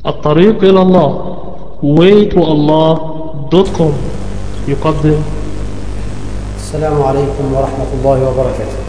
الطريق إلى الله waytoallah.com يقدم السلام عليكم ورحمة الله وبركاته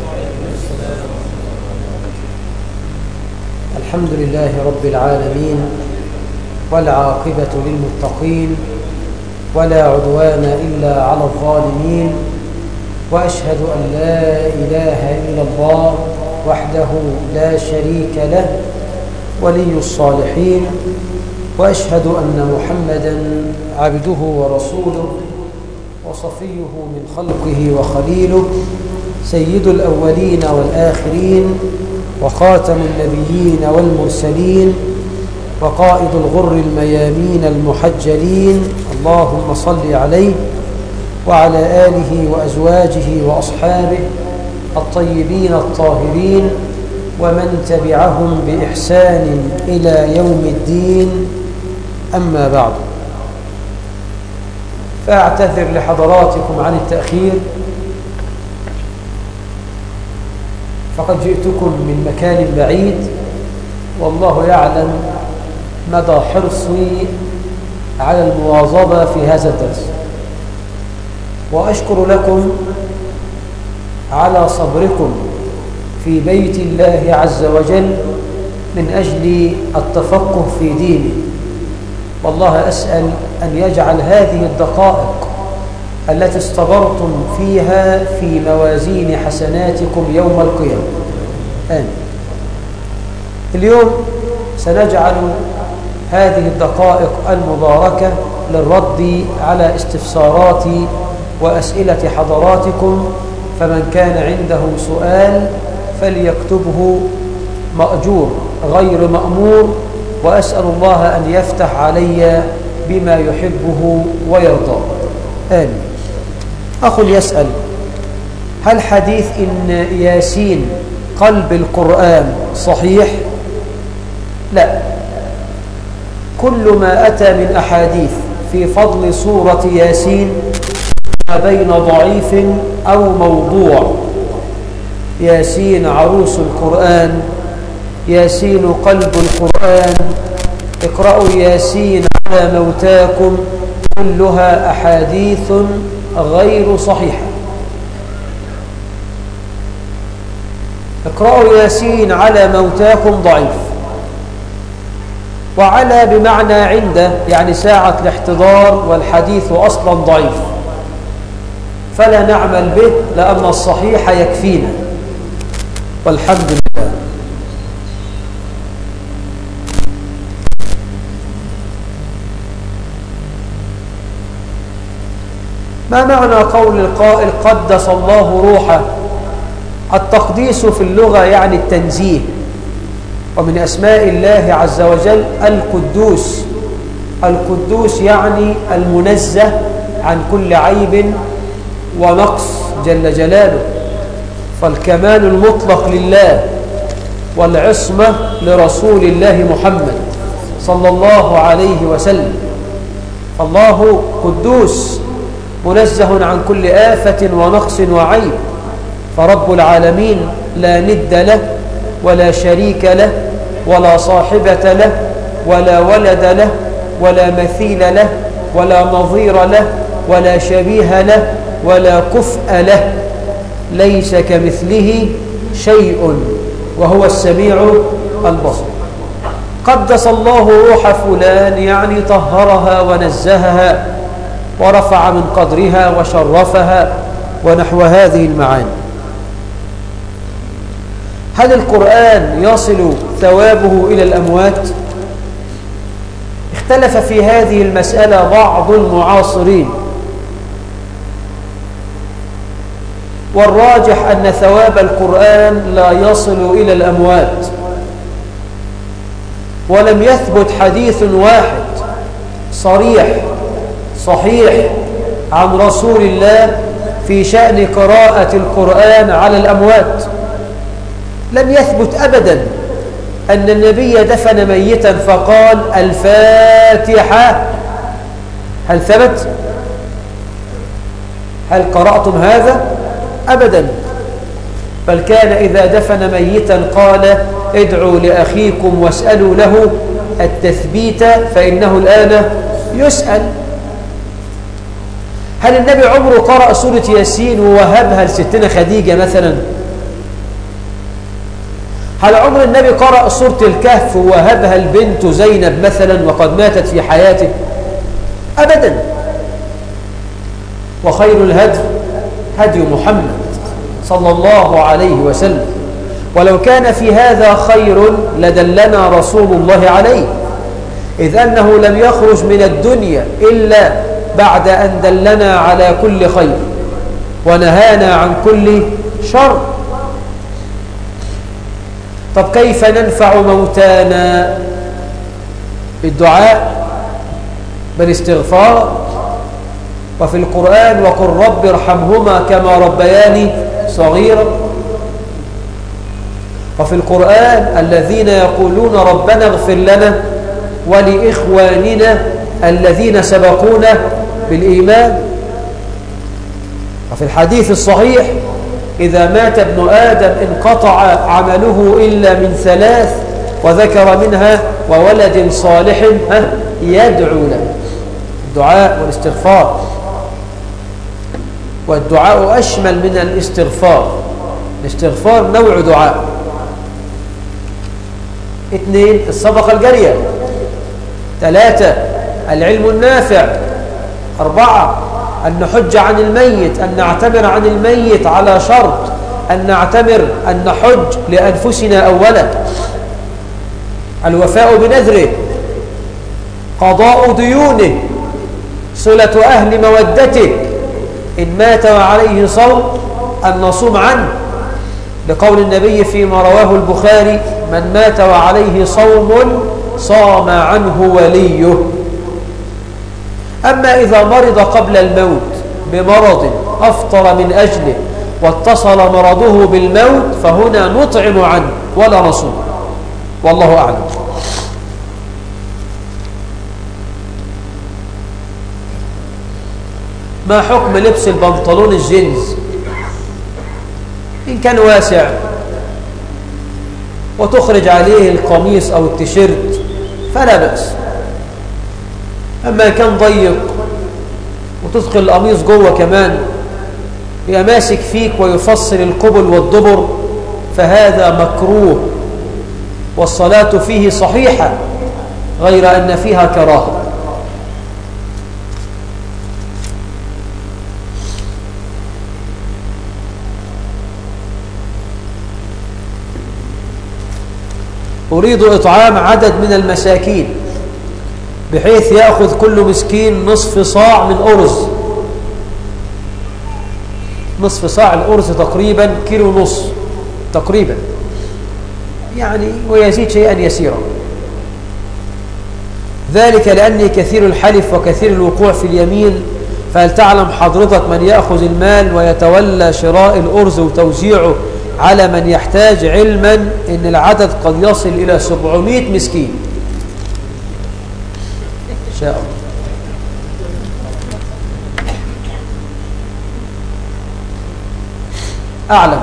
الحمد لله رب العالمين والعاقبة للمتقين ولا عدوان إلا على الظالمين وأشهد أن لا إله إلا الله وحده لا شريك له ولي الصالحين وأشهد أن محمدا عبده ورسوله وصفيه من خلقه وخليله سيد الأولين والآخرين وخاتم النبيين والمرسلين وقائد الغر الميامين المحجلين اللهم صل عليه وعلى آله وأزواجه وأصحابه الطيبين الطاهرين ومن تبعهم بإحسان إلى يوم الدين أما بعد فأعتذر لحضراتكم عن التأخير فقد جئتكم من مكان بعيد والله يعلم مدى حرصي على المواظبة في هذا الدرس وأشكر لكم على صبركم في بيت الله عز وجل من أجل التفقه في دينه والله أسأل أن يجعل هذه الدقائق التي استبرتم فيها في موازين حسناتكم يوم القيامة آمين اليوم سنجعل هذه الدقائق المباركة للرد على استفسارات وأسئلة حضراتكم فمن كان عنده سؤال فليكتبه مأجور غير مأمور وأسأل الله أن يفتح علي بما يحبه ويرضى آمين أخ يسأل هل حديث إن ياسين قلب القرآن صحيح؟ لا كل ما أتى من أحاديث في فضل سورة ياسين ما بين ضعيف أو موضوع ياسين عروس القرآن ياسين قلب القرآن اقرأوا ياسين على موتاكم كلها أحاديث غير صحيحة اقرأوا ياسين على موتاكم ضعيف وعلى بمعنى عنده يعني ساعة الاحتضار والحديث أصلا ضعيف فلا نعمل به لأن الصحيح يكفينا والحمد لله ما معنى قول القائل قدس الله روحه التقديس في اللغة يعني التنزيه ومن أسماء الله عز وجل القدوس القدوس يعني المنزه عن كل عيب ونقص جل جلاله فالكمال المطلق لله والعصمة لرسول الله محمد صلى الله عليه وسلم فالله قدوس منزه عن كل آفة ونقص وعيب فرب العالمين لا ند له ولا شريك له ولا صاحبة له ولا ولد له ولا مثيل له ولا نظير له ولا شبيه له ولا كفء له ليس كمثله شيء وهو السميع البصير قدس الله روح فلان يعني طهرها ونزهها ورفع من قدرها وشرفها ونحو هذه المعاني هل القرآن يصل ثوابه إلى الأموات؟ اختلف في هذه المسألة بعض المعاصرين والراجح أن ثواب القرآن لا يصل إلى الأموات ولم يثبت حديث واحد صريح صحيح عن رسول الله في شأن قراءة القرآن على الأموات لم يثبت أبدا أن النبي دفن ميتا فقال الفاتحة هل ثبت؟ هل قرأتم هذا؟ أبدا بل كان إذا دفن ميتا قال ادعوا لأخيكم واسألوا له التثبيت فإنه الآن يسأل هل النبي عمره قرأ سورة ياسين ووهبها لستنا خديجة مثلا هل عمر النبي قرأ سورة الكهف ووهبها البنت زينب مثلا وقد ماتت في حياته أبدا وخير الهدي هدي محمد صلى الله عليه وسلم ولو كان في هذا خير لدلنا رسول الله عليه إذ أنه لم يخرج من الدنيا إلا بعد أن دلنا على كل خير ونهانا عن كل شر طب كيف ننفع موتانا بالدعاء بالاستغفار وفي القرآن وقل رب ارحمهما كما ربياني صغيرا وفي القرآن الذين يقولون ربنا اغفر لنا ولإخواننا الذين سبقونا بالإيمان وفي الحديث الصحيح إذا مات ابن آدم انقطع عمله إلا من ثلاث وذكر منها وولد صالح يدعو له الدعاء والاستغفار والدعاء أشمل من الاستغفار الاستغفار نوع دعاء اثنين الصدقة الجارية ثلاثة العلم النافع أربعة أن نحج عن الميت أن نعتمر عن الميت على شرط أن نعتمر أن نحج لأنفسنا أولا الوفاء بنذره قضاء ديونه صلة أهل مودته إن مات وعليه صوم أن نصوم عنه لقول النبي فيما رواه البخاري من مات وعليه صوم صام عنه وليه أما إذا مرض قبل الموت بمرض أفطر من أجله واتصل مرضه بالموت فهنا نطعم عنه ولا نصوم والله أعلم ما حكم لبس البنطلون الجينز إن كان واسع وتخرج عليه القميص أو التيشيرت فلا بأس أما كان ضيق وتدخل القميص جوه كمان يبقى ماسك فيك ويفصل القبل والدبر فهذا مكروه والصلاة فيه صحيحة غير أن فيها كراهة أريد إطعام عدد من المساكين بحيث يأخذ كل مسكين نصف صاع من أرز نصف صاع الأرز تقريبا كيلو ونص تقريبا يعني ويزيد شيئا يسيرا ذلك لأني كثير الحلف وكثير الوقوع في اليمين فهل تعلم حضرتك من يأخذ المال ويتولى شراء الأرز وتوزيعه على من يحتاج علما ان العدد قد يصل الى 700 مسكين ان شاء الله اعلم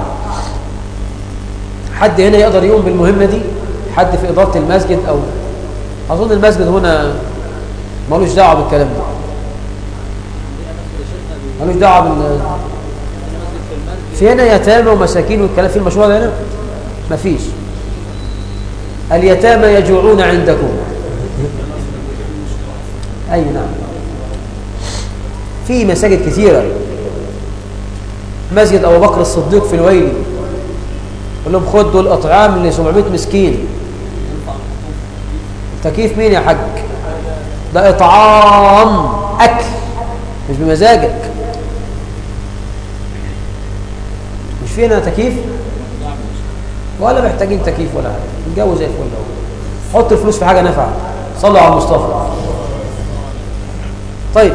حد هنا يقدر يقوم بالمهمة دي حد في إدارة المسجد أو أظن المسجد هنا ملوش دعوة بالكلام ده ملوش دعوة بال في هنا يتامى ومساكين والكلام في المشروع ده هنا مفيش اليتامى يجوعون عندكم أي نعم في مساجد كثيرة مسجد أبو بكر الصديق في الويلي قال لهم خد دول أطعام ل 700 مسكين تكييف مين يا حاج ده إطعام أكل مش بمزاجك مش فينا تكييف ولا محتاجين تكييف ولا حاجه الجو زي الفل اهو حط الفلوس في حاجه نافعه صلوا على المصطفى طيب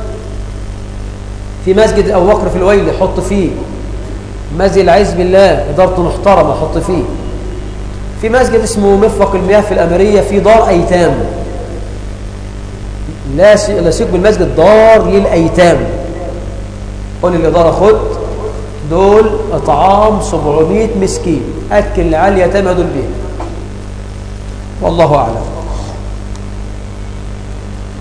في مسجد ابو بكر في الويل حط فيه مسجد العز بالله ادارته محترمه حط فيه في مسجد اسمه مرفق المياه في الاميريه في دار ايتام لا لا سيب بالمسجد دار للايتام قول الاداره خد دول اطعام 700 مسكين اكل العيال يتامى دول بيه والله اعلم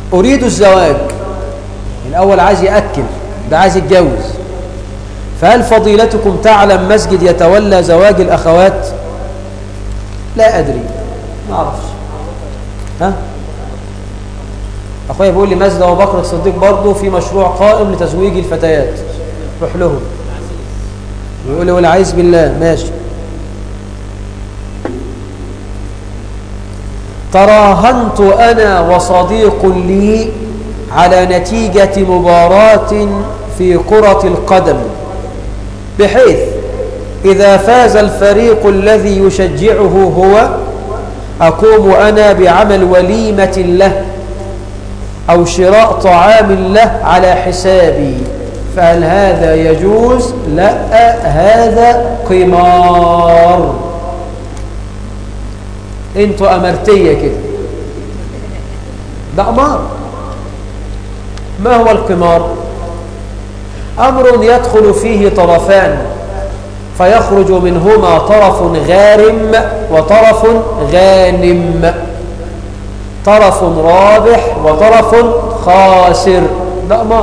أريد الزواج الأول عايز يأكل ده عايز يتجوز فهل فضيلتكم تعلم مسجد يتولى زواج الأخوات لا أدري ما أعرفش ها أخويا بيقول لي مسجد أبو بكر الصديق برضه في مشروع قائم لتزويج الفتيات روح لهم يقول لي والعياذ بالله ماشي تراهنت أنا وصديق لي على نتيجة مباراة في كرة القدم بحيث إذا فاز الفريق الذي يشجعه هو أقوم أنا بعمل وليمة له أو شراء طعام له على حسابي فهل هذا يجوز؟ لا هذا قمار انتوا أمرتية كده ده قمار ما هو القمار؟ أمر يدخل فيه طرفان فيخرج منهما طرف غارم وطرف غانم طرف رابح وطرف خاسر ده أمر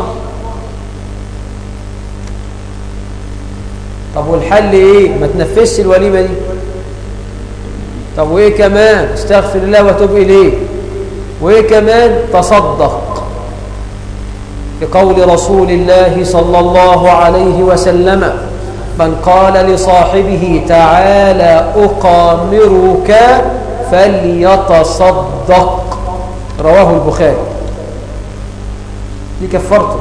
طب والحل ايه ما تنفذش الوليمة دي طب وايه كمان استغفر الله وتوب اليه وايه كمان تصدق لقول رسول الله صلى الله عليه وسلم من قال لصاحبه تعالى أقامرك فليتصدق رواه البخاري دي كفرته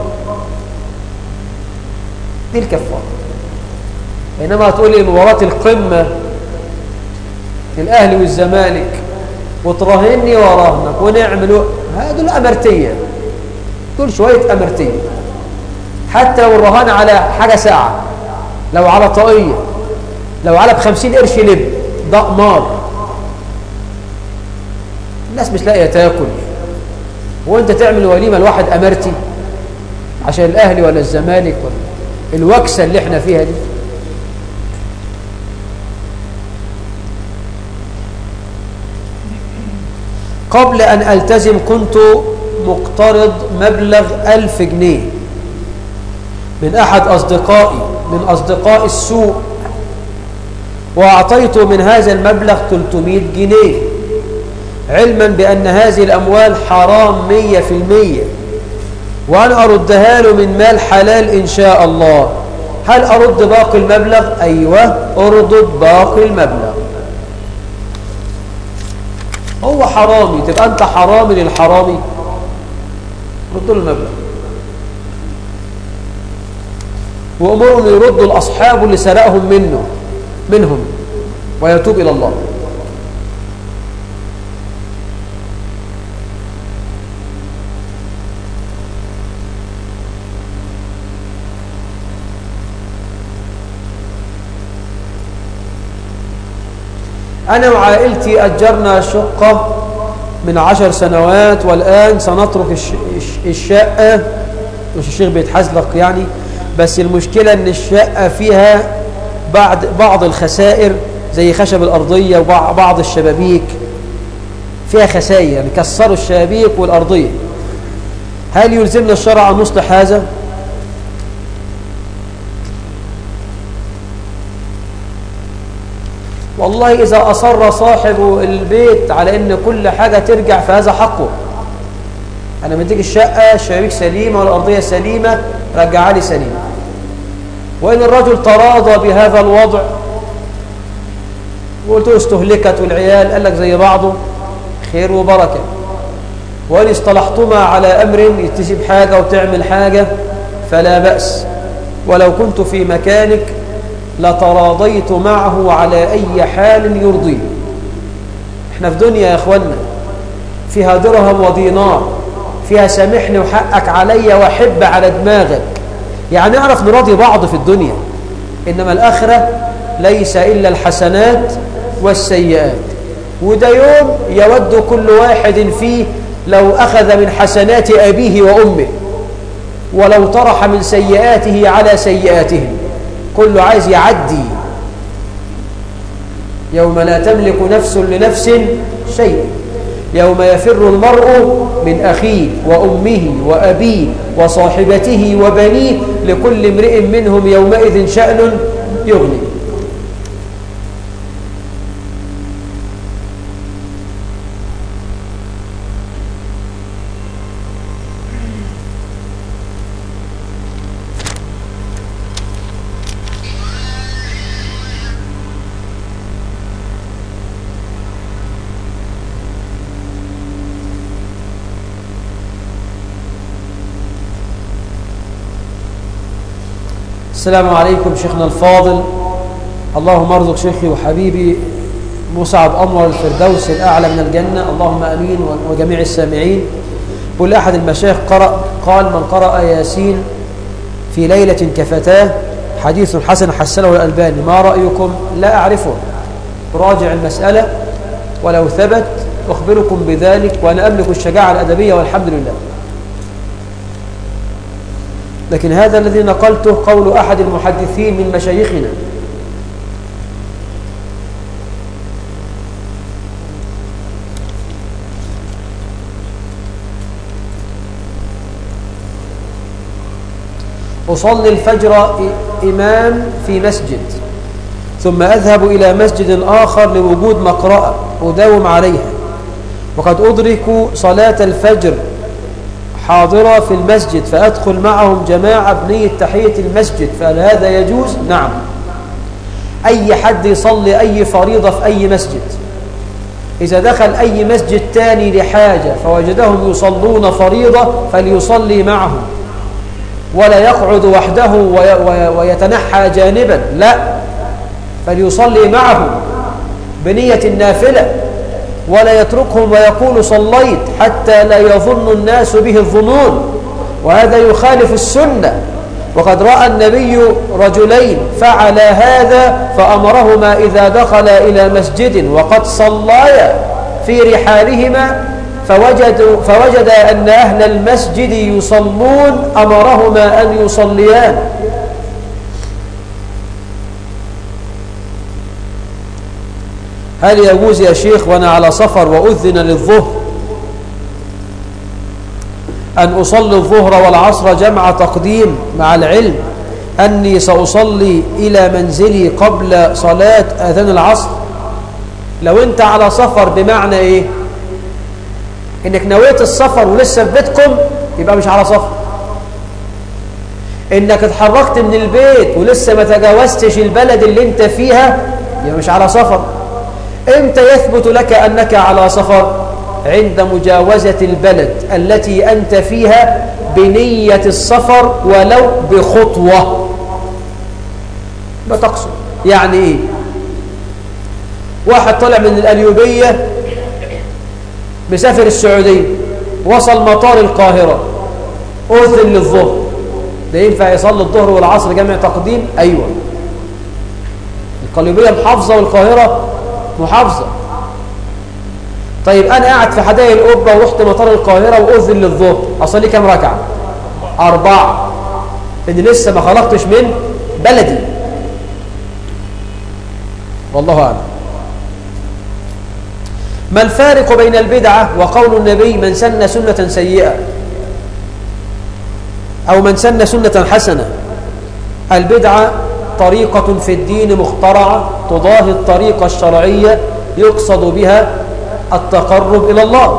دي الكفارة بينما تقول لي مباراة القمة الأهلي والزمالك وتراهني وراهنك ونعمل هذول أمرتية دول شوية أمرتية حتى لو الرهان على حاجة ساعة لو على طاقية لو على بخمسين قرش لب ده قمار الناس مش لاقيه تاكل وانت تعمل وليمه لواحد امرتي عشان الاهلي ولا الزمالك ولا الوكسه اللي احنا فيها دي قبل أن ألتزم كنت مقترض مبلغ ألف جنيه من أحد أصدقائي من أصدقاء السوق وأعطيت من هذا المبلغ 300 جنيه علما بأن هذه الأموال حرام مية في المية وأنا أردها له من مال حلال إن شاء الله هل أرد باقي المبلغ؟ أيوة أردد باقي المبلغ هو حرامي تبقى أنت حرامي للحرامي رد له المبلغ وأمرهم يردوا الأصحاب اللي سرقهم منه منهم ويتوب إلى الله أنا وعائلتي أجرنا شقة من عشر سنوات والآن سنترك الش... الشقة مش الشيخ بيتحزلق يعني بس المشكلة أن الشقة فيها بعض بعض الخسائر زي خشب الأرضية وبعض الشبابيك فيها خسائر يعني كسروا الشبابيك والأرضية هل يلزمنا الشرع أن نصلح هذا؟ والله إذا أصر صاحب البيت على أن كل حاجة ترجع فهذا حقه أنا مديك الشقة الشبابيك سليمة والأرضية سليمة رجعها لي سليمة وإن الرجل تراضى بهذا الوضع وقلت له استهلكت والعيال قال لك زي بعضه خير وبركة وإن اصطلحتما على أمر يتسب حاجة وتعمل حاجة فلا بأس ولو كنت في مكانك لتراضيت معه على أي حال يرضيه احنا في دنيا يا اخوانا فيها درهم ودينار فيها سامحني وحقك عليا واحب على دماغك يعني نعرف نراضي بعض في الدنيا إنما الآخرة ليس إلا الحسنات والسيئات وده يوم يود كل واحد فيه لو أخذ من حسنات أبيه وأمه ولو طرح من سيئاته على سيئاتهم كله عايز يعدي يوم لا تملك نفس لنفس شيء يوم يفر المرء من أخيه وأمه وأبيه وصاحبته وبنيه لكل امرئ منهم يومئذ شأن يغني السلام عليكم شيخنا الفاضل اللهم ارزق شيخي وحبيبي مسعد أنور الفردوس الأعلى من الجنة اللهم أمين وجميع السامعين كل أحد المشايخ قرأ قال من قرأ ياسين في ليلة كفتاه حديث حسن حسنه الألباني ما رأيكم لا أعرفه راجع المسألة ولو ثبت أخبركم بذلك وأنا أملك الشجاعة الأدبية والحمد لله لكن هذا الذي نقلته قول أحد المحدثين من مشايخنا أصلي الفجر إمام في مسجد ثم أذهب إلى مسجد آخر لوجود مقرأة أداوم عليها وقد أدرك صلاة الفجر حاضرة في المسجد فأدخل معهم جماعة بنية تحية المسجد فهل هذا يجوز؟ نعم أي حد يصلي أي فريضة في أي مسجد إذا دخل أي مسجد تاني لحاجة فوجدهم يصلون فريضة فليصلي معهم ولا يقعد وحده ويتنحى جانبا لا فليصلي معهم بنية النافلة ولا يتركهم ويقول صليت حتى لا يظن الناس به الظنون وهذا يخالف السنة وقد رأى النبي رجلين فعل هذا فأمرهما إذا دخل إلى مسجد وقد صليا في رحالهما فوجدوا فوجد أن أهل المسجد يصلون أمرهما أن يصليان هل يجوز يا شيخ وأنا على سفر وأذن للظهر أن أصلي الظهر والعصر جمع تقديم مع العلم أني سأصلي إلى منزلي قبل صلاة أذان العصر لو أنت على سفر بمعنى إيه إنك نويت السفر ولسه في بيتكم يبقى مش على سفر إنك اتحركت من البيت ولسه ما تجاوزتش البلد اللي أنت فيها يبقى مش على سفر امتى يثبت لك أنك على سفر عند مجاوزة البلد التي أنت فيها بنية السفر ولو بخطوة بتقصد يعني إيه واحد طلع من الأليوبية مسافر السعودية وصل مطار القاهرة أذن للظهر ده ينفع يصلي الظهر والعصر جمع تقديم أيوة القليوبية محافظة والقاهرة محافظة طيب أنا قاعد في حدائق القبة ورحت مطار القاهرة وأذن للظهر أصلي كام ركعة أربعة إن لسه ما خلقتش من بلدي والله أعلم ما الفارق بين البدعة وقول النبي من سن سنة سيئة أو من سن سنة حسنة البدعة طريقة في الدين مخترعة تضاهي الطريقة الشرعية يقصد بها التقرب إلى الله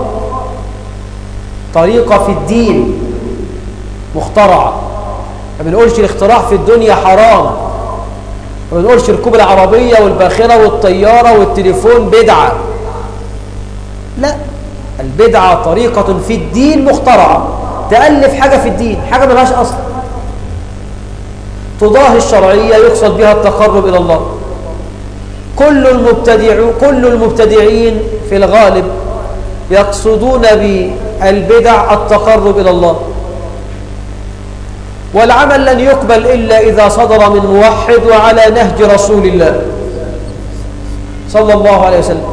طريقة في الدين مخترعة ما بنقولش الاختراع في الدنيا حرام ما بنقولش ركوب العربية والباخرة والطيارة والتليفون بدعة لا البدعة طريقة في الدين مخترعة تألف حاجة في الدين حاجة ملهاش أصل تضاهي الشرعية يقصد بها التقرب إلى الله كل المبتدع كل المبتدعين في الغالب يقصدون بالبدع التقرب إلى الله والعمل لن يقبل إلا إذا صدر من موحد وعلى نهج رسول الله صلى الله عليه وسلم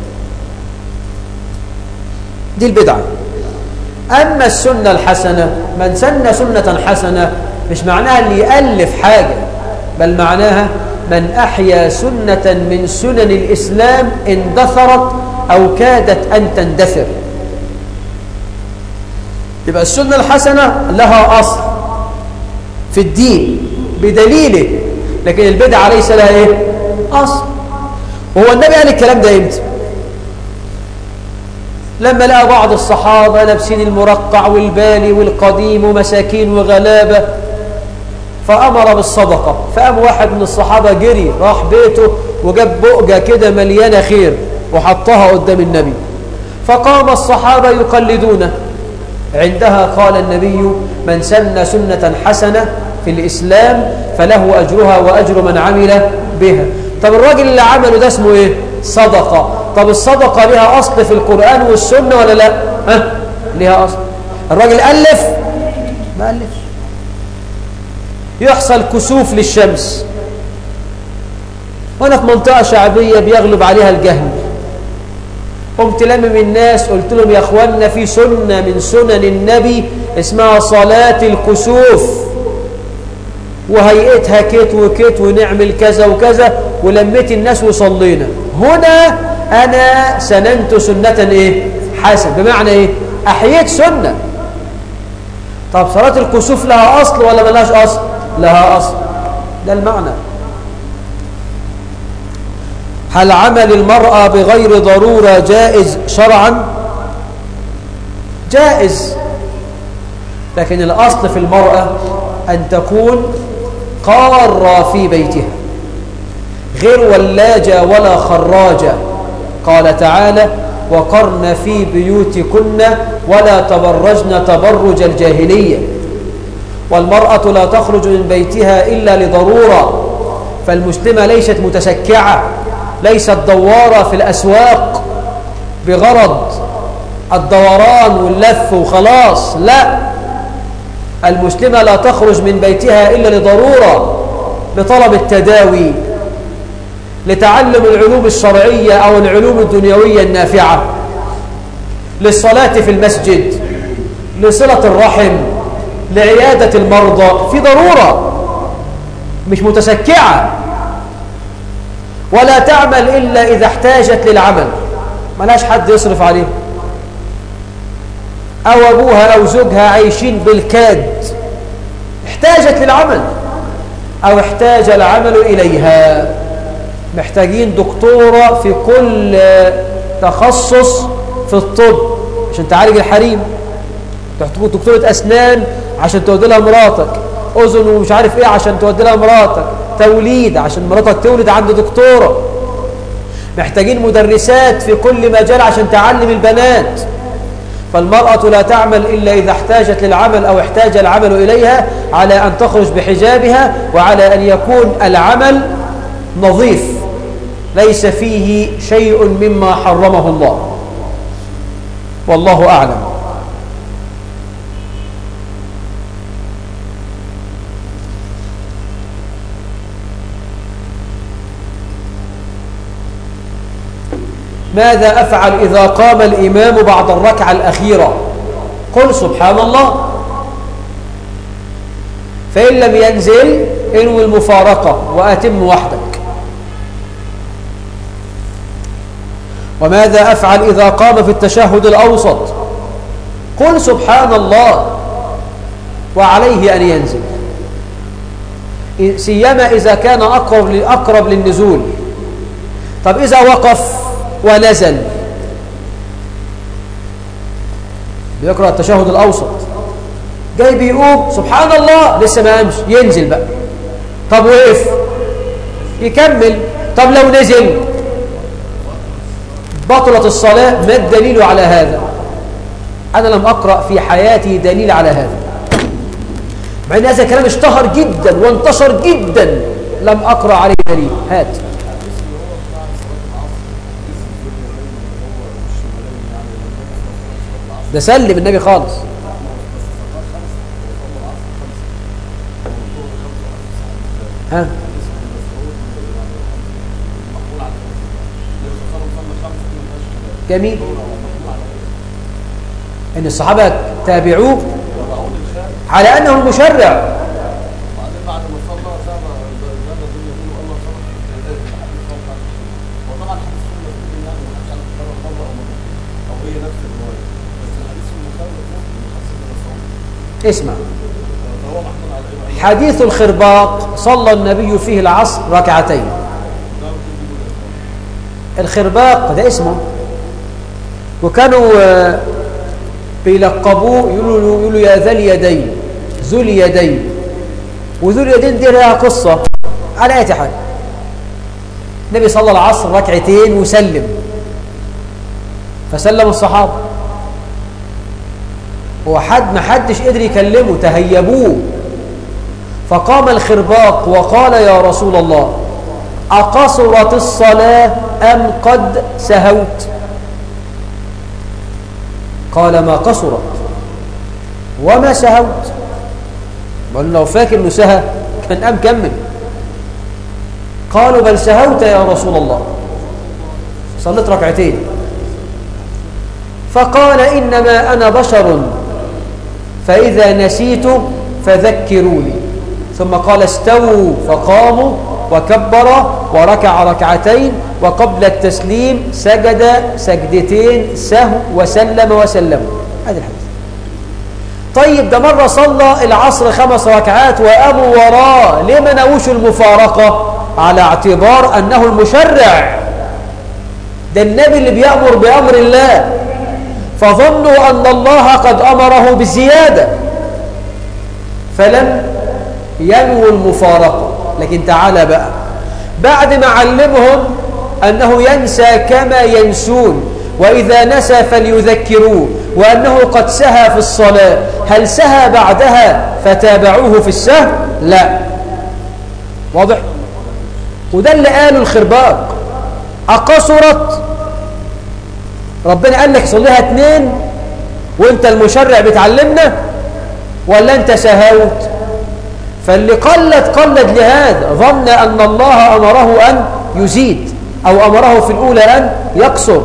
دي البدعة أما السنة الحسنة من سن سنة حسنة مش معناها اللي يألف حاجة بل معناها من أحيا سنة من سنن الإسلام اندثرت أو كادت أن تندثر يبقى السنة الحسنة لها أصل في الدين بدليله لكن البدعة ليس لها إيه؟ أصل وهو النبي قال الكلام ده إمتى؟ لما لقى بعض الصحابة لابسين المرقع والبالي والقديم ومساكين وغلابة فأمر بالصدقة فقام واحد من الصحابة جري راح بيته وجاب بؤجة كده مليانة خير وحطها قدام النبي فقام الصحابة يقلدونه عندها قال النبي من سن سنة حسنة في الإسلام فله أجرها وأجر من عمل بها طب الراجل اللي عمله ده اسمه إيه؟ صدقة طب الصدقة لها أصل في القرآن والسنة ولا لا؟ ها؟ لها أصل الراجل ألف؟ ما ألفش يحصل كسوف للشمس وانا في منطقة شعبية بيغلب عليها الجهل قمت لمم الناس قلت لهم يا اخوانا في سنة من سنن النبي اسمها صلاة الكسوف وهيئتها كيت وكيت ونعمل كذا وكذا ولميت الناس وصلينا هنا انا سننت سنة ايه حسن بمعنى ايه احييت سنة طب صلاة الكسوف لها اصل ولا ملهاش اصل لها أصل ده المعنى هل عمل المرأة بغير ضرورة جائز شرعا جائز لكن الأصل في المرأة أن تكون قارة في بيتها غير ولاجة ولا خراجة قال تعالى وقرن في بيوتكن ولا تبرجن تبرج الجاهليه والمرأة لا تخرج من بيتها إلا لضرورة فالمسلمة ليست متسكعة ليست دوارة في الأسواق بغرض الدوران واللف وخلاص لا المسلمة لا تخرج من بيتها إلا لضرورة لطلب التداوي لتعلم العلوم الشرعية أو العلوم الدنيوية النافعة للصلاة في المسجد لصلة الرحم لعيادة المرضى في ضرورة مش متسكعة ولا تعمل إلا إذا احتاجت للعمل ملاش حد يصرف عليهم أو أبوها أو زوجها عايشين بالكاد احتاجت للعمل أو احتاج العمل إليها محتاجين دكتورة في كل تخصص في الطب عشان تعالج الحريم تحتاج دكتورة أسنان عشان تودي لها مراتك أذن ومش عارف إيه عشان تودي لها مراتك توليد عشان مراتك تولد عند دكتورة محتاجين مدرسات في كل مجال عشان تعلم البنات فالمرأة لا تعمل إلا إذا احتاجت للعمل أو احتاج العمل إليها على أن تخرج بحجابها وعلى أن يكون العمل نظيف ليس فيه شيء مما حرمه الله والله أعلم ماذا أفعل إذا قام الإمام بعد الركعة الأخيرة قل سبحان الله فإن لم ينزل انوي المفارقة وأتم وحدك وماذا أفعل إذا قام في التشهد الأوسط قل سبحان الله وعليه أن ينزل سيما إذا كان أقرب, أقرب للنزول طب إذا وقف ونزل بيقرأ التشهد الأوسط جاي بيقوم سبحان الله لسه ما قامش ينزل بقى طب وقف يكمل طب لو نزل بطلت الصلاة ما الدليل على هذا أنا لم أقرأ في حياتي دليل على هذا مع أن هذا الكلام اشتهر جدا وانتشر جدا لم أقرأ عليه دليل هات ده سلم النبي خالص ها جميل ان الصحابه تابعوه على انه المشرع اسمع حديث الخرباق صلى النبي فيه العصر ركعتين الخرباق ده اسمه وكانوا آه، بيلقبوه يقولوا يقولوا يا ذا اليدين ذو اليدين وذو اليدين دي لها قصة على أي حال النبي صلى العصر ركعتين وسلم فسلم الصحابة وحد ما حدش قدر يكلمه تهيبوه فقام الخرباق وقال يا رسول الله أقصرت الصلاة أم قد سهوت قال ما قصرت وما سهوت قال لو فاكر انه سهى كان قام كمل قالوا بل سهوت يا رسول الله صليت ركعتين فقال إنما أنا بشر فإذا نسيت فذكروني ثم قال استووا فقاموا وكبر وركع ركعتين وقبل التسليم سجد سجدتين سهو وسلم وسلم هذا الحديث طيب ده مرة صلى العصر خمس ركعات وأبوا وراه ليه ما نوش المفارقة على اعتبار أنه المشرع ده النبي اللي بيأمر بأمر الله فظنوا أن الله قد أمره بالزيادة فلم ينووا المفارقة لكن تعالى بقى بعد ما علمهم أنه ينسى كما ينسون وإذا نسى فليذكروه وأنه قد سهى في الصلاة هل سهى بعدها فتابعوه في السهو لا واضح وده اللي قاله الخرباق أقصرت ربنا قال لك صليها اتنين وانت المشرع بتعلمنا ولا انت سهوت فاللي قلد قلد لهذا ظن أن الله أمره أن يزيد أو أمره في الأولى أن يقصر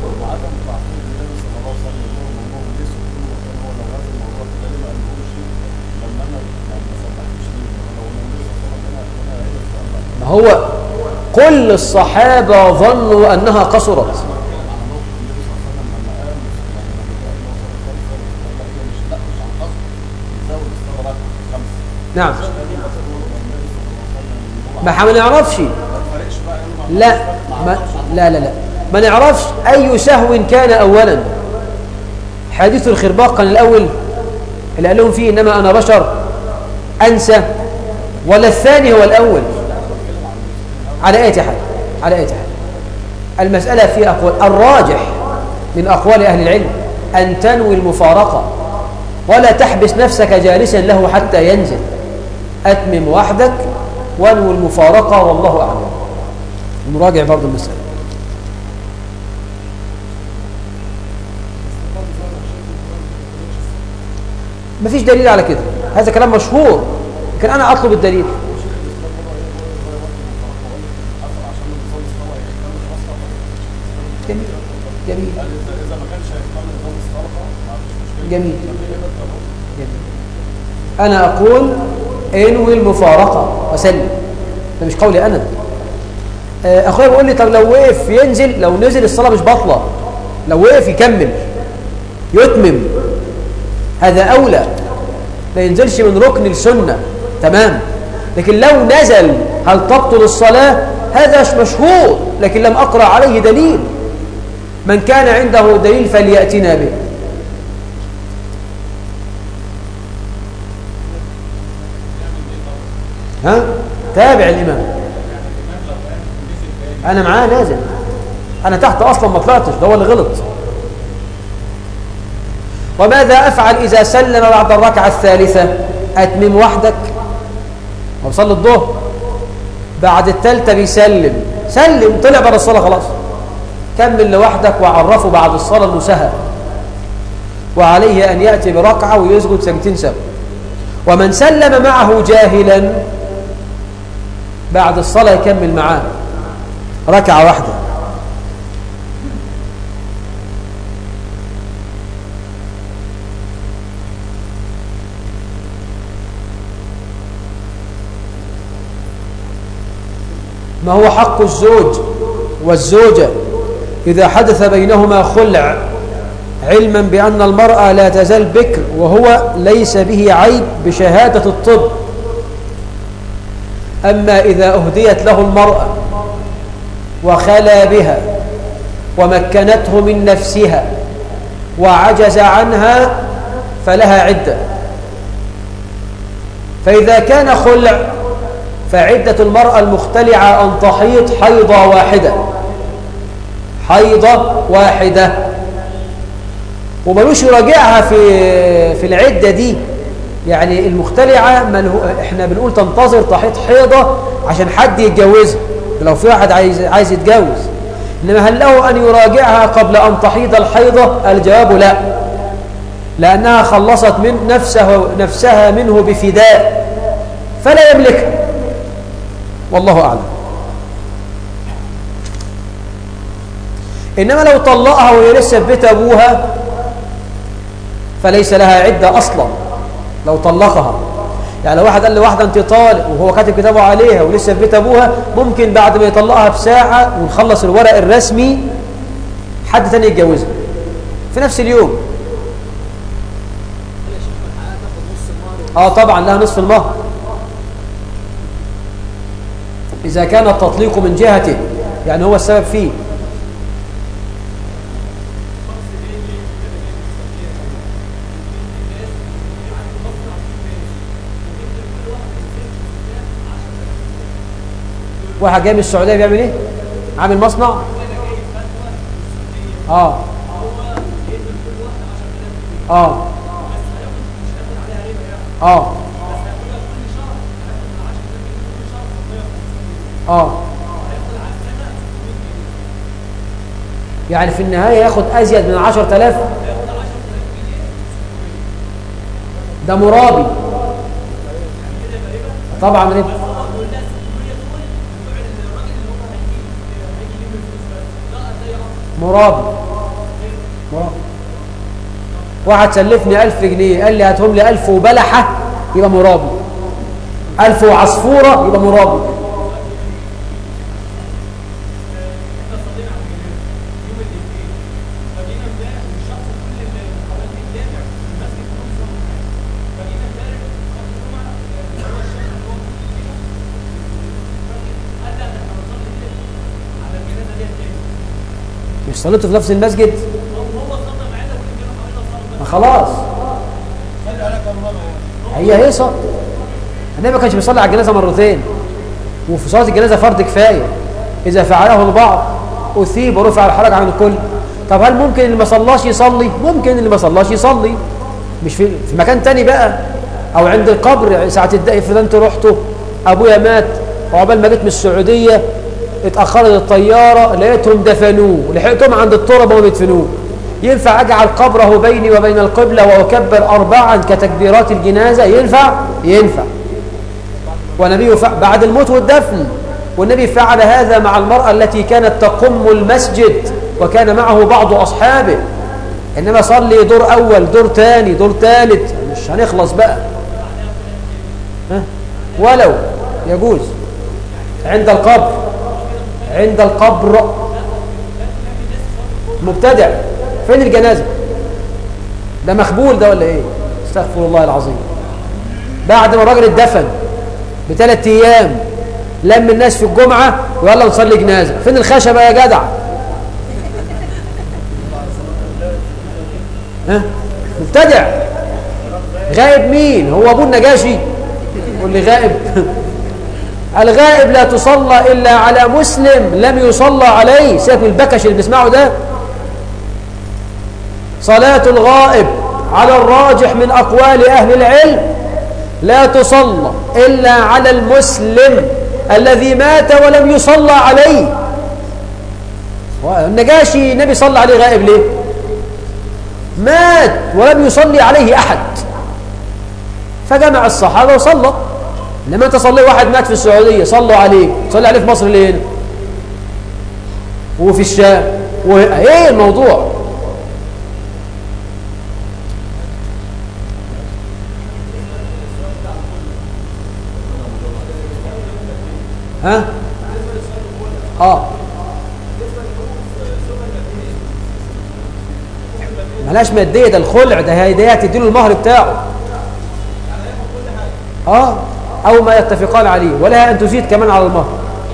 ما هو كل الصحابة ظنوا أنها قصرت نعم ما ما نعرفش لا ما لا لا لا ما نعرفش أي سهو كان أولا حديث الخرباق كان الأول اللي قال لهم فيه إنما أنا بشر أنسى ولا الثاني هو الأول على أي حال على أي حال المسألة في أقوال الراجح من أقوال أهل العلم أن تنوي المفارقة ولا تحبس نفسك جالسا له حتى ينزل أتمم وحدك وانوي المفارقة والله أعلم نراجع برضو المسألة مفيش دليل على كده هذا كلام مشهور لكن أنا أطلب الدليل جميل جميل جميل جميل أنا أقول انوي المفارقة وسلم ده مش قولي أنا آه، أخويا بيقول لي طب لو وقف ينزل لو نزل الصلاة مش باطلة لو وقف يكمل يتمم هذا أولى ما ينزلش من ركن السنة تمام لكن لو نزل هل تبطل الصلاة هذا مشهور لكن لم أقرأ عليه دليل من كان عنده دليل فليأتنا به ها تابع الإمام أنا معاه نازل أنا تحت أصلا ما طلعتش ده هو اللي غلط وماذا أفعل إذا سلم بعد الركعة الثالثة أتمم وحدك وصل الظهر بعد الثالثة بيسلم سلم طلع بعد الصلاة خلاص كمل لوحدك وعرفه بعد الصلاة أنه سهى وعليه أن يأتي بركعة ويسجد سجدتين سوا ومن سلم معه جاهلا بعد الصلاة يكمل معاه ركعة واحدة ما هو حق الزوج والزوجة إذا حدث بينهما خلع علما بأن المرأة لا تزال بكر وهو ليس به عيب بشهادة الطب أما إذا أهديت له المرأة وخلا بها ومكنته من نفسها وعجز عنها فلها عدة فإذا كان خلع فعدة المرأة المختلعة أن تحيض حيضة واحدة حيضة واحدة وملوش يراجعها في في العدة دي يعني المختلعة ملهو احنا بنقول تنتظر تحيض حيضة عشان حد يتجوزها لو في واحد عايز عايز يتجوز انما هل له ان يراجعها قبل ان تحيض الحيضة الجواب لا لانها خلصت من نفسه نفسها منه بفداء فلا يملكها والله اعلم انما لو طلقها وهي لسه في بيت ابوها فليس لها عده اصلا لو طلقها يعني لو واحد قال لواحدة انت طالق وهو كاتب كتابه عليها ولسه في بيت ابوها ممكن بعد ما يطلقها بساعة ونخلص الورق الرسمي حد تاني يتجوزها في نفس اليوم اه طبعا لها نصف المهر اذا كان التطليق من جهته يعني هو السبب فيه واحد جاي من السعوديه بيعمل ايه عامل مصنع اه اه اه اه يعني في النهاية ياخد أزيد من عشر تلاف ده مرابي طبعا ربح مرابي مرابي واحد سلفني ألف جنيه قال لي هاتهم لي ألف وبلحة يبقى مرابي ألف وعصفورة يبقى مرابي مش صليته في نفس المسجد ما خلاص هي هيصة النبي ما كانش بيصلي على الجنازة مرتين وفي صلاة الجنازة فرض كفاية إذا فعله البعض أثيب ورفع الحرج عن الكل طب هل ممكن اللي ما صلاش يصلي ممكن اللي ما صلاش يصلي مش في, في مكان تاني بقى أو عند القبر ساعة الدقي في انت رحته أبويا مات وعقبال ما جيت من السعودية اتأخرت الطيارة لقيتهم دفنوه لحقتهم عند التربة وهم بيدفنوه ينفع أجعل قبره بيني وبين القبلة وأكبر أربعا كتكبيرات الجنازة ينفع؟ ينفع والنبي فعل بعد الموت والدفن والنبي فعل هذا مع المرأة التي كانت تقم المسجد وكان معه بعض أصحابه إنما صلي دور أول دور تاني دور ثالث مش هنخلص بقى ها؟ ولو يجوز عند القبر عند القبر مبتدع فين الجنازة ده مخبول ده ولا ايه استغفر الله العظيم بعد ما الراجل اتدفن بثلاث ايام لم الناس في الجمعة ويلا نصلي جنازة فين الخشبة يا جدع ها مبتدع غائب مين هو ابو النجاشي واللي غائب الغائب لا تصلى إلا على مسلم لم يصلى عليه سيبك البكش اللي بنسمعه ده صلاة الغائب على الراجح من أقوال أهل العلم لا تصلى إلا على المسلم الذي مات ولم يصلى عليه النجاشي النبي صلى عليه غائب ليه مات ولم يصلي عليه أحد فجمع الصحابة وصلى لما انت صلي واحد مات في السعودية صلوا عليه صلي عليه في مصر ليه هنا وفي الشام ايه الموضوع ها اه ملهاش ماديه ده الخلع ده هي ده هتديله المهر بتاعه اه او ما يتفقان عليه ولها ان تزيد كمان على المهر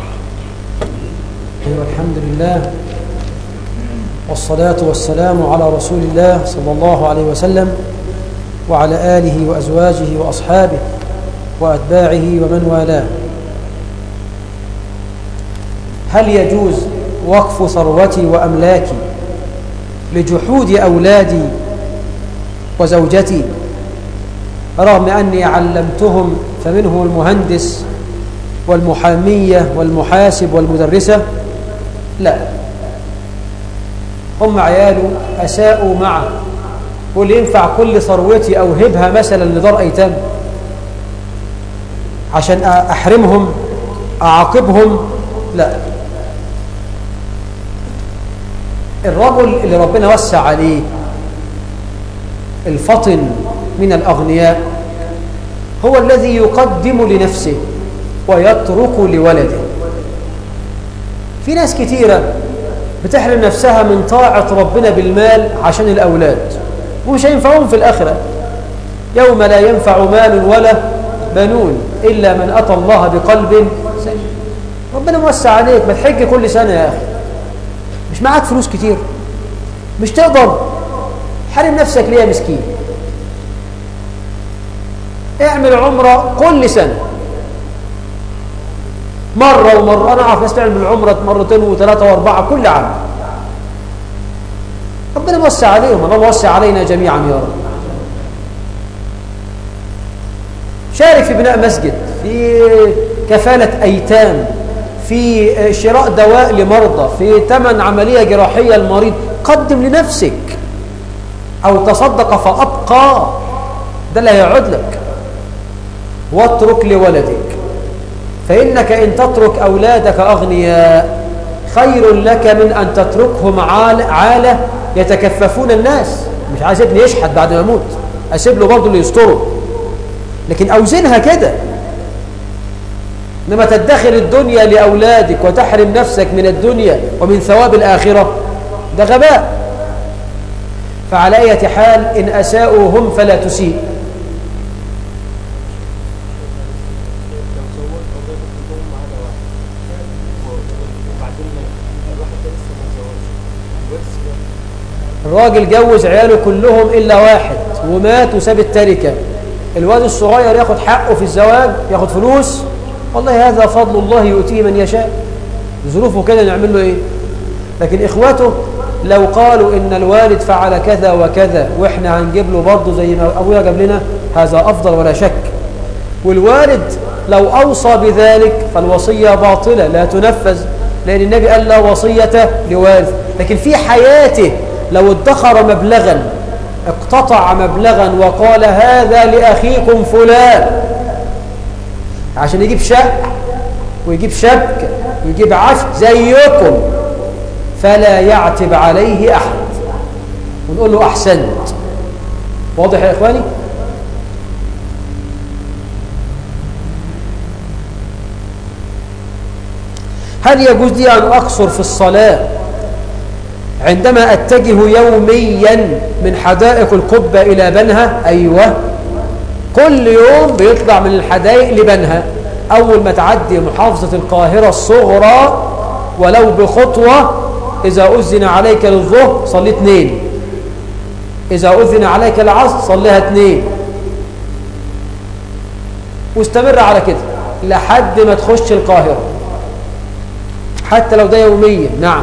ايوه الحمد لله والصلاة والسلام على رسول الله صلى الله عليه وسلم وعلى آله وأزواجه وأصحابه وأتباعه ومن والاه هل يجوز وقف ثروتي وأملاكي لجحود أولادي وزوجتي رغم أني علمتهم فمنهم المهندس والمحامية والمحاسب والمدرسة لا هم عياله أساءوا معه قل ينفع كل ثروتي أوهبها مثلا لدار أيتام عشان أحرمهم أعاقبهم لا الرجل اللي ربنا وسع عليه الفطن من الأغنياء هو الذي يقدم لنفسه ويترك لولده في ناس كتيرة بتحرم نفسها من طاعة ربنا بالمال عشان الأولاد ومش هينفعهم في الآخرة يوم لا ينفع مال ولا بنون إلا من أتى الله بقلب سليم ربنا موسع عليك ما تحج كل سنة يا أخي مش معاك فلوس كتير مش تقدر حرم نفسك ليه يا مسكين اعمل عمرة كل سنة مرة ومرة أنا أعرف ناس تعمل العمرة مرتين وثلاثة وأربعة كل عام ربنا موسع عليهم الله موسع علينا جميعا يا رب شارك في بناء مسجد في كفالة أيتام في شراء دواء لمرضى في ثمن عملية جراحية للمريض قدم لنفسك أو تصدق فأبقى ده لا يعود لك واترك لولدك فإنك إن تترك أولادك أغنياء خير لك من أن تتركهم عالة يتكففون الناس مش عايز ابني يشحت بعد ما يموت أسيب له برضه اللي يستره لكن أوزنها كده إنما تدخر الدنيا لأولادك وتحرم نفسك من الدنيا ومن ثواب الآخرة ده غباء فعلى أي حال إن أساءوا هم فلا تسيء الراجل جوز عياله كلهم إلا واحد ومات وساب التركة الواد الصغير ياخد حقه في الزواج ياخد فلوس والله هذا فضل الله يؤتيه من يشاء ظروفه كده نعمل له ايه لكن اخواته لو قالوا ان الوالد فعل كذا وكذا واحنا هنجيب له برضه زي ما ابويا جاب لنا هذا افضل ولا شك والوالد لو اوصى بذلك فالوصيه باطله لا تنفذ لان النبي قال لا وصيه لوارث لكن في حياته لو ادخر مبلغا اقتطع مبلغا وقال هذا لاخيكم فلان عشان يجيب شق ويجيب شبكه ويجيب عفش زيكم فلا يعتب عليه أحد ونقول له أحسنت واضح يا إخواني هل يجوز لي أن أقصر في الصلاة عندما أتجه يوميا من حدائق القبة إلى بنها أيوة كل يوم بيطلع من الحدائق لبنها أول ما تعدي محافظة القاهرة الصغرى ولو بخطوة إذا أذن عليك للظهر صلي اثنين إذا أذن عليك العصر صليها اثنين واستمر على كده لحد ما تخش القاهرة حتى لو ده يوميا نعم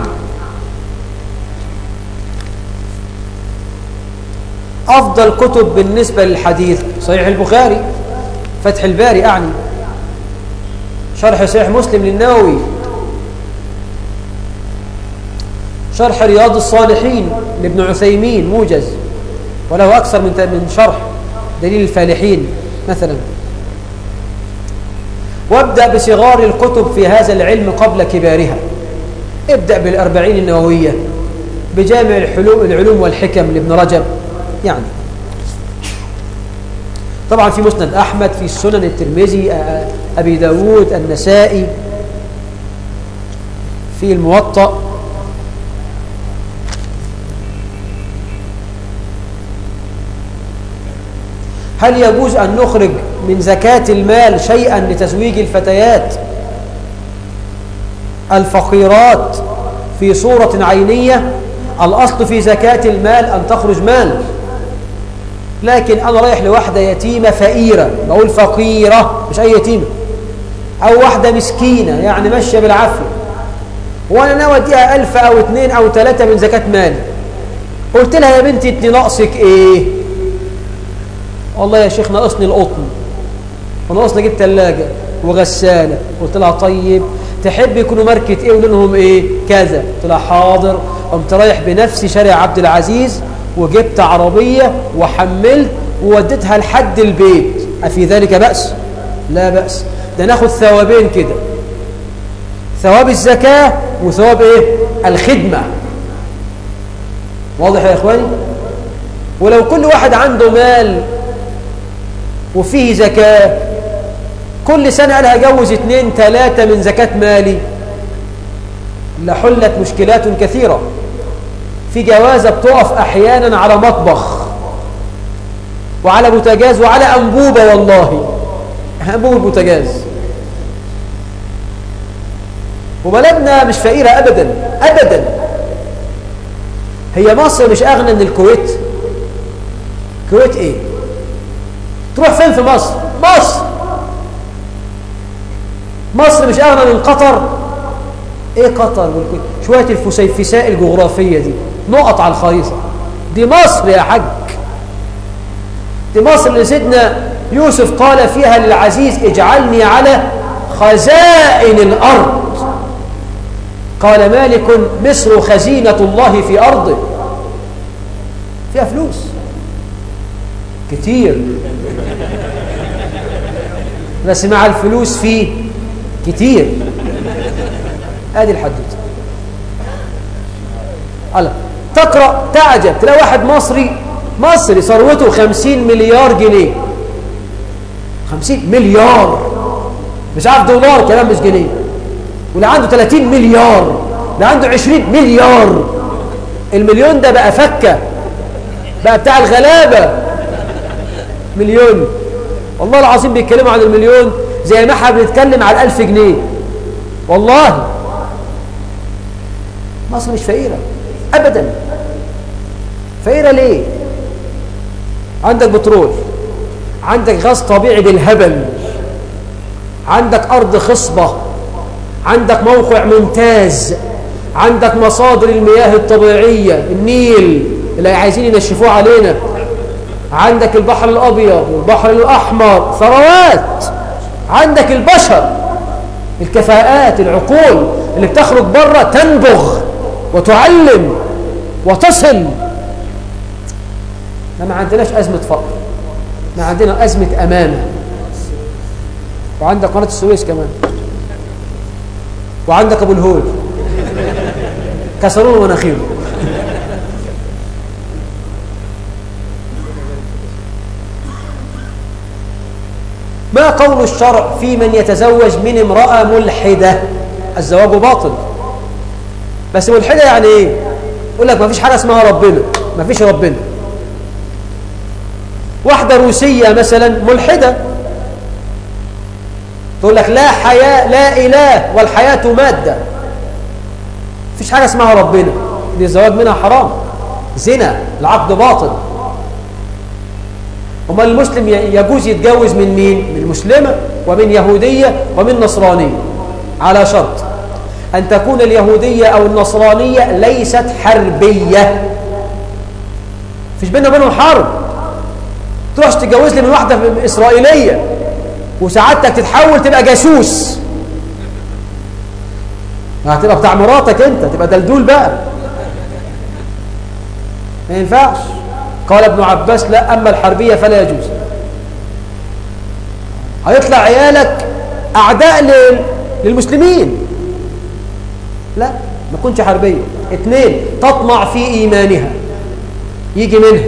أفضل كتب بالنسبة للحديث صحيح البخاري فتح الباري أعني شرح صحيح مسلم للنووي شرح رياض الصالحين لابن عثيمين موجز وله أكثر من من شرح دليل الفالحين مثلا وابدأ بصغار الكتب في هذا العلم قبل كبارها ابدأ بالأربعين النووية بجامع الحلوم العلوم والحكم لابن رجب يعني طبعا في مسند أحمد في السنن الترمذي أبي داود النسائي في الموطأ هل يجوز أن نخرج من زكاة المال شيئا لتزويج الفتيات الفقيرات في صورة عينية الأصل في زكاة المال أن تخرج مال لكن أنا رايح لواحدة يتيمة فقيرة بقول فقيرة مش أي يتيمة أو واحدة مسكينة يعني ماشية بالعافية وأنا ناوي أديها ألف أو اتنين أو تلاتة من زكاة مالي قلت لها يا بنتي انت ناقصك إيه والله يا شيخ ناقصني القطن وناقصني أجيب ثلاجة وغسالة قلت لها طيب تحب يكونوا ماركة إيه ولونهم إيه كذا قلت لها حاضر قمت رايح بنفسي شارع عبد العزيز وجبت عربية وحملت ووديتها لحد البيت أفي ذلك بأس لا بأس ده ناخد ثوابين كده ثواب الزكاة وثواب ايه الخدمة واضح يا اخواني ولو كل واحد عنده مال وفيه زكاة كل سنة قال هجوز اتنين تلاتة من زكاة مالي لحلت مشكلات كثيرة في جوازة بتقف أحيانا على مطبخ وعلى بوتاجاز وعلى أنبوبة والله أنبوبة بوتاجاز وبلدنا مش فقيرة أبدا أبدا هي مصر مش أغنى من الكويت الكويت إيه تروح فين في مصر مصر مصر مش أغنى من قطر إيه قطر والكويت شوية الفسيفساء الجغرافية دي نقط على الخريطة دي مصر يا حج دي مصر اللي سيدنا يوسف قال فيها للعزيز اجعلني على خزائن الأرض قال مالك مصر خزينة الله في أرضه فيها فلوس كتير بس مع الفلوس فيه كتير ادي الحدوته هلا تقرا تعجب تلاقي واحد مصري مصري ثروته 50 مليار جنيه 50 مليار مش عارف دولار كلام مش جنيه واللي عنده 30 مليار اللي عنده 20 مليار المليون ده بقى فكه بقى بتاع الغلابه مليون والله العظيم بيتكلموا عن المليون زي ما احنا بنتكلم على الألف جنيه والله مصر مش فقيرة أبدا فقيرة ليه عندك بترول عندك غاز طبيعي بالهبل عندك أرض خصبة عندك موقع ممتاز عندك مصادر المياه الطبيعية النيل اللي عايزين ينشفوه علينا عندك البحر الأبيض والبحر الأحمر ثروات عندك البشر الكفاءات العقول اللي بتخرج بره تنبغ وتعلم وتصل ما عندناش أزمة فقر ما عندنا أزمة أمانة وعندك قناة السويس كمان وعندك أبو الهول كسروا مناخيره ما قول الشرع في من يتزوج من امرأة ملحدة الزواج باطل بس ملحدة يعني ايه يقول لك ما فيش حاجة اسمها ربنا ما فيش ربنا واحدة روسية مثلا ملحدة تقول لك لا حياة لا إله والحياة مادة فيش حاجة اسمها ربنا دي الزواج منها حرام زنا العقد باطل أما المسلم يجوز يتجوز من مين؟ من المسلمة ومن يهودية ومن نصرانية على شرط أن تكون اليهودية أو النصرانية ليست حربية فيش بيننا وبينهم حرب تروحش تتجوز لي من واحدة إسرائيلية وسعادتك تتحول تبقى جاسوس هتبقى بتاع مراتك انت تبقى دلدول بقى ما ينفعش قال ابن عباس لا أما الحربية فلا يجوز هيطلع عيالك أعداء للمسلمين لا ما تكونش حربية اثنين تطمع في إيمانها يجي منها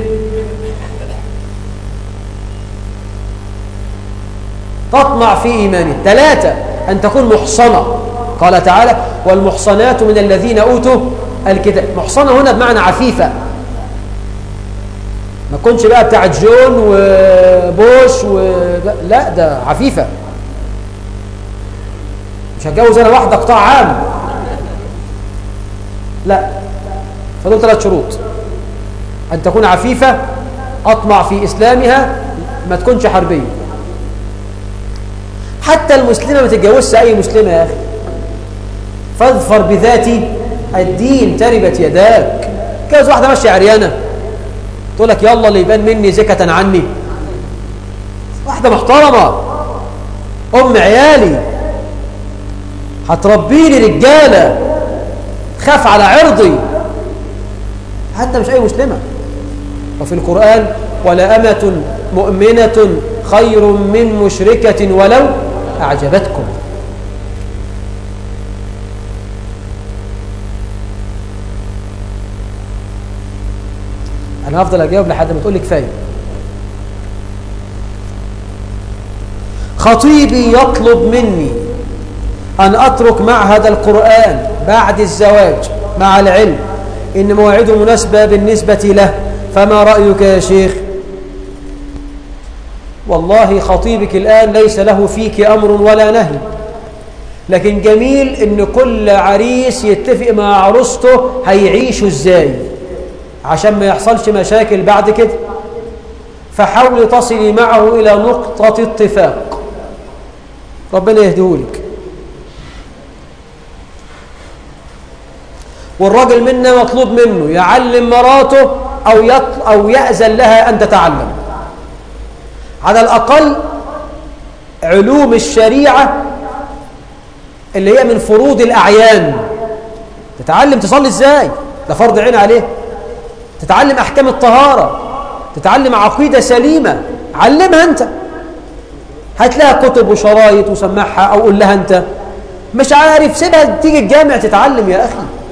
تطمع في إيمانها ثلاثة أن تكون محصنة قال تعالى والمحصنات من الذين أوتوا الكتاب محصنة هنا بمعنى عفيفة ما تكونش بقى بتاعت جون وبوش و... لا ده عفيفة مش هتجوز انا واحدة قطاع عام لا فدول ثلاث شروط أن تكون عفيفة أطمع في إسلامها ما تكونش حربية حتى المسلمة ما تتجوزش أي مسلمة يا أخي فاظفر بذات الدين تربت يداك جوز واحدة ماشية عريانة تقول لك يلا اللي يبان مني زكة عني واحدة محترمة أم عيالي هتربيني رجالة خاف على عرضي حتى مش أي مسلمة وفي القرآن ولا أمة مؤمنة خير من مشركة ولو أعجبتكم أنا هفضل أجاوب لحد ما تقول لي كفاية خطيبي يطلب مني أن أترك معهد القرآن بعد الزواج مع العلم إن مواعيده مناسبة بالنسبة له فما رأيك يا شيخ والله خطيبك الآن ليس له فيك أمر ولا نهي لكن جميل إن كل عريس يتفق مع عروسته هيعيشوا إزاي عشان ما يحصلش مشاكل بعد كده فحاولي تصلي معه إلى نقطة اتفاق ربنا يهديهولك والراجل منا مطلوب منه يعلم مراته أو, يطل أو يأذن لها أن تتعلم على الأقل علوم الشريعة اللي هي من فروض الأعيان تتعلم تصلي إزاي ده فرض عين عليه تتعلم أحكام الطهارة تتعلم عقيدة سليمة علمها أنت هات لها كتب وشرايط وسمعها أو قول لها أنت مش عارف سيبها تيجي الجامع تتعلم يا أخي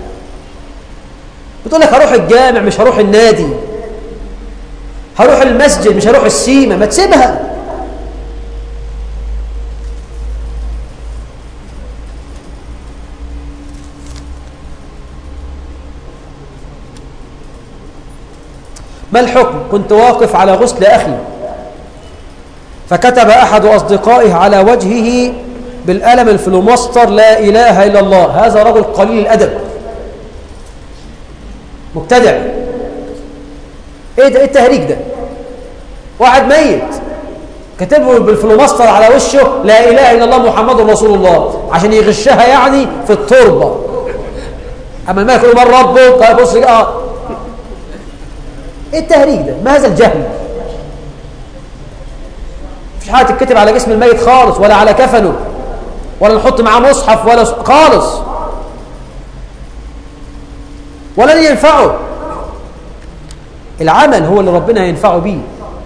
بتقول لك هروح الجامع مش هروح النادي هروح المسجد مش هروح السيمة ما تسيبها ما الحكم كنت واقف على غسل أخي فكتب أحد أصدقائه على وجهه بالألم الفلوماستر لا إله إلا الله هذا رجل قليل الأدب مبتدع ايه ده ايه التهريج ده واحد ميت كتبه بالفلوماستر على وشه لا اله الا الله محمد رسول الله عشان يغشها يعني في التربه اما ما يقول من ربك قال بص اه ايه التهريج ده ما هذا الجهل مفيش حاجه تتكتب على جسم الميت خالص ولا على كفنه ولا نحط معاه مصحف ولا خالص ولن ينفعه العمل هو اللي ربنا ينفعه به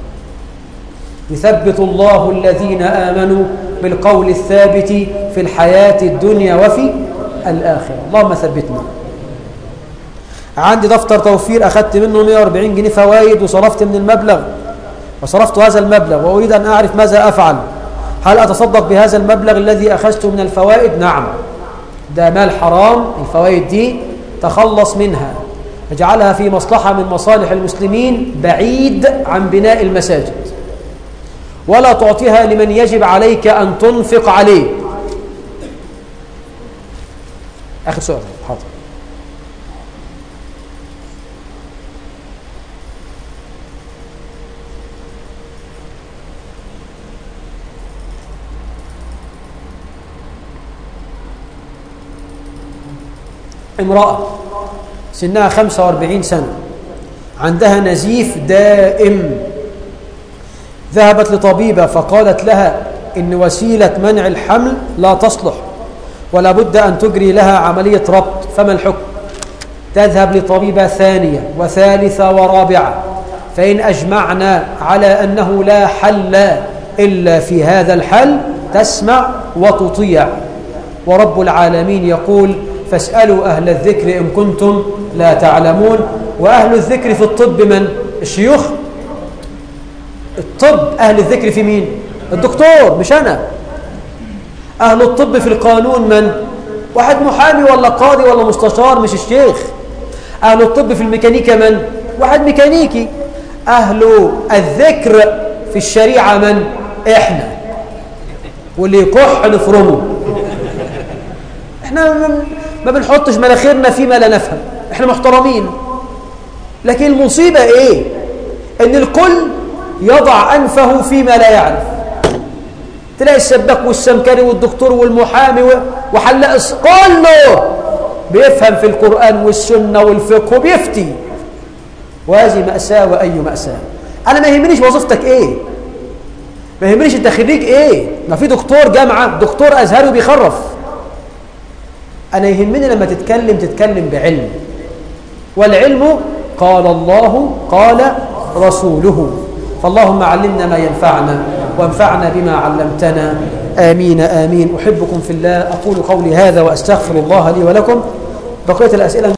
يثبت الله الذين آمنوا بالقول الثابت في الحياة الدنيا وفي الآخرة اللهم ثبتنا عندي دفتر توفير أخذت منه 140 جنيه فوائد وصرفت من المبلغ وصرفت هذا المبلغ وأريد أن أعرف ماذا أفعل هل أتصدق بهذا المبلغ الذي أخذته من الفوائد نعم ده مال حرام الفوائد دي تخلص منها اجعلها في مصلحة من مصالح المسلمين بعيد عن بناء المساجد ولا تعطيها لمن يجب عليك أن تنفق عليه آخر سؤال حاضر امرأة سنها 45 سنة عندها نزيف دائم ذهبت لطبيبة فقالت لها إن وسيلة منع الحمل لا تصلح ولا بد أن تجري لها عملية ربط فما الحكم تذهب لطبيبة ثانية وثالثة ورابعة فإن أجمعنا على أنه لا حل إلا في هذا الحل تسمع وتطيع ورب العالمين يقول فاسألوا أهل الذكر إن كنتم لا تعلمون وأهل الذكر في الطب من؟ الشيوخ الطب أهل الذكر في مين؟ الدكتور مش أنا أهل الطب في القانون من؟ واحد محامي ولا قاضي ولا مستشار مش الشيخ أهل الطب في الميكانيكا من؟ واحد ميكانيكي أهل الذكر في الشريعة من؟ إحنا واللي يكح نفرمه احنا ما بنحطش مناخيرنا فيما لا نفهم احنا محترمين لكن المصيبة ايه ان الكل يضع أنفه فيما لا يعرف تلاقي السباك والسمكري والدكتور والمحامي وحلاق كله بيفهم في القرآن والسنة والفقه وبيفتي وهذه مأساة وأي مأساة أنا ما يهمنيش وظيفتك إيه ما يهمنيش أنت خريج إيه ما في دكتور جامعة دكتور أزهري وبيخرف أنا يهمني لما تتكلم تتكلم بعلم والعلم قال الله قال رسوله فاللهم علمنا ما ينفعنا وانفعنا بما علمتنا آمين آمين أحبكم في الله أقول قولي هذا وأستغفر الله لي ولكم بقية الأسئلة